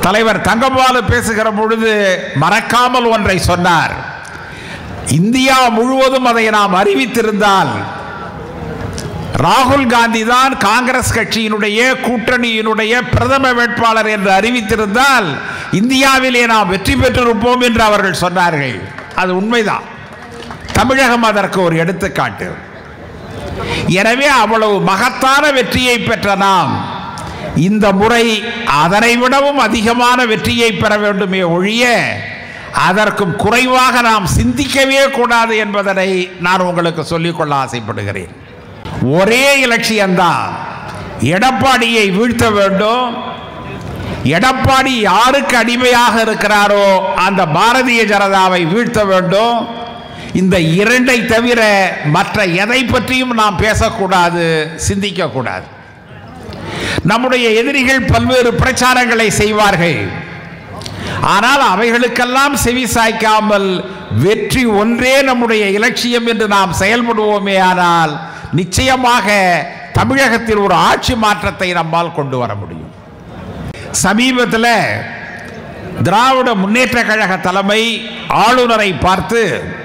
தலைவர் தங்கபாலு பேசுகிற பொழுது மறக்காமல் ஒன்றை சொன்னார் இந்தியா முழுவதும் அதை நாம் அறிவித்திருந்தால் ராகுல் காந்தி தான் காங்கிரஸ் கட்சியினுடைய கூட்டணியினுடைய பிரதம வேட்பாளர் என்று அறிவித்திருந்தால் இந்தியாவிலே நாம் வெற்றி பெற்றிருப்போம் என்று அவர்கள் சொன்னார்கள் அது உண்மைதான் தமிழகம் அதற்கு ஒரு எடுத்துக்காட்டு எனவே அவ்வளவு மகத்தான வெற்றியை பெற்ற நாம் இந்த முறை அதனை விடவும் அதிகமான வெற்றியை பெற வேண்டுமே ஒழிய அதற்கும் குறைவாக நாம் சிந்திக்கவே கூடாது என்பதனை நான் உங்களுக்கு சொல்லிக்கொள்ள ஆசைப்படுகிறேன் ஒரே இலட்சியம்தான் எடப்பாடியை வீழ்த்த வேண்டும் எடப்பாடி யாருக்கு அடிமையாக இருக்கிறாரோ அந்த பாரதிய ஜனதாவை வீழ்த்த வேண்டும் இந்த இரண்டை தவிர மற்ற எதை பற்றியும் நாம் பேசக்கூடாது சிந்திக்கக்கூடாது நம்முடைய எதிரிகள் பல்வேறு பிரச்சாரங்களை செய்வார்கள் ஆனால் அவைகளுக்கெல்லாம் செவி சாய்க்காமல் வெற்றி ஒன்றே நம்முடைய இலட்சியம் என்று நாம் செயல்படுவோமே ஆனால் நிச்சயமாக தமிழகத்தில் ஒரு ஆட்சி மாற்றத்தை நம்மால் கொண்டு வர முடியும் சமீபத்தில் திராவிட முன்னேற்ற கழக தலைமை ஆளுநரை பார்த்து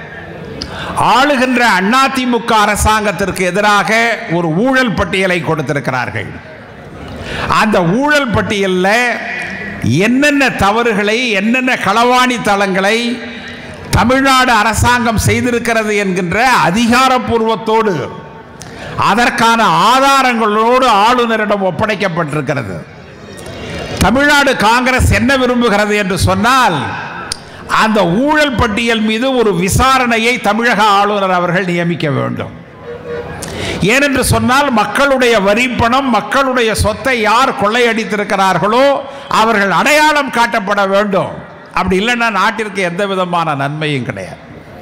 ஆளுகின்ற அதிமுக அரசாங்கத்திற்கு எதிராக ஒரு ஊழல் பட்டியலை கொடுத்திருக்கிறார்கள் அந்த ஊழல் பட்டியலில் என்னென்ன தவறுகளை என்னென்ன களவாணி தளங்களை தமிழ்நாடு அரசாங்கம் செய்திருக்கிறது என்கின்ற அதிகாரப்பூர்வத்தோடு அதற்கான ஆதாரங்களோடு ஆளுநரிடம் ஒப்படைக்கப்பட்டிருக்கிறது தமிழ்நாடு காங்கிரஸ் என்ன விரும்புகிறது என்று சொன்னால் அந்த ஊழல் பட்டியல் மீது ஒரு விசாரணையை தமிழக ஆளுநர் அவர்கள் நியமிக்க வேண்டும் ஏனென்று சொன்னால் மக்களுடைய வரிப்பணம் மக்களுடைய சொத்தை யார் கொள்ளையடித்திருக்கிறார்களோ அவர்கள் அடையாளம் காட்டப்பட வேண்டும் அப்படி இல்லைன்னா நாட்டிற்கு எந்த விதமான நன்மையும் கிடையாது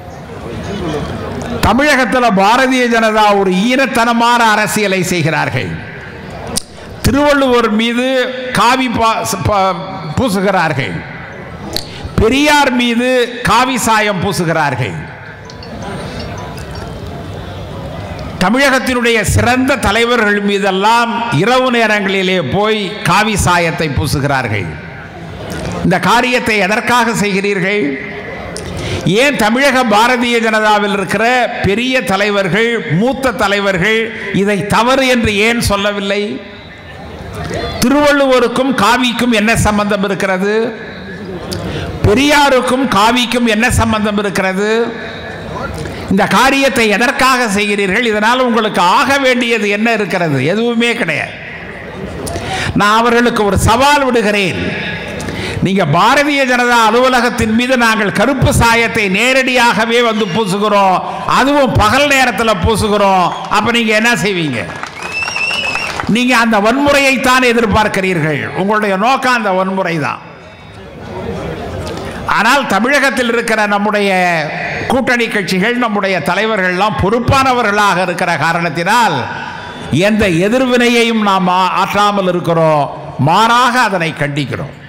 தமிழகத்தில் பாரதிய ஜனதா ஒரு ஈனத்தனமான அரசியலை செய்கிறார்கள் திருவள்ளுவர் மீது காவி பா- ப- பூசுகிறார்கள் பெரியார் மீது காவி சாயம் பூசுகிறார்கள் தமிழகத்தினுடைய சிறந்த தலைவர்கள் மீதெல்லாம் இரவு நேரங்களிலே போய் காவி சாயத்தை பூசுகிறார்கள் இந்த காரியத்தை எதற்காக செய்கிறீர்கள் ஏன் தமிழக பாரதிய ஜனதாவில் இருக்கிற பெரிய தலைவர்கள் மூத்த தலைவர்கள் இதை தவறு என்று ஏன் சொல்லவில்லை திருவள்ளுவருக்கும் காவிக்கும் என்ன சம்பந்தம் இருக்கிறது பெரியாருக்கும் காவிக்கும் என்ன சம்பந்தம் இருக்கிறது இந்த காரியத்தை எதற்காக செய்கிறீர்கள் இதனால் உங்களுக்கு ஆக வேண்டியது என்ன இருக்கிறது எதுவுமே கிடையாது நான் அவர்களுக்கு ஒரு சவால் விடுகிறேன் நீங்க பாரதிய ஜனதா அலுவலகத்தின் மீது நாங்கள் கருப்பு சாயத்தை நேரடியாகவே வந்து பூசுகிறோம் அதுவும் பகல் நேரத்தில் பூசுகிறோம் அப்ப நீங்க என்ன செய்வீங்க நீங்க அந்த வன்முறையைத்தான் எதிர்பார்க்கிறீர்கள் உங்களுடைய நோக்கம் அந்த வன்முறை தான் ஆனால் தமிழகத்தில் இருக்கிற நம்முடைய கூட்டணி கட்சிகள் நம்முடைய தலைவர்கள்லாம் பொறுப்பானவர்களாக இருக்கிற காரணத்தினால் எந்த எதிர்வினையையும் நாம் ஆ- ஆற்றாமல் இருக்கிறோம் மாறாக அதனை கண்டிக்கிறோம்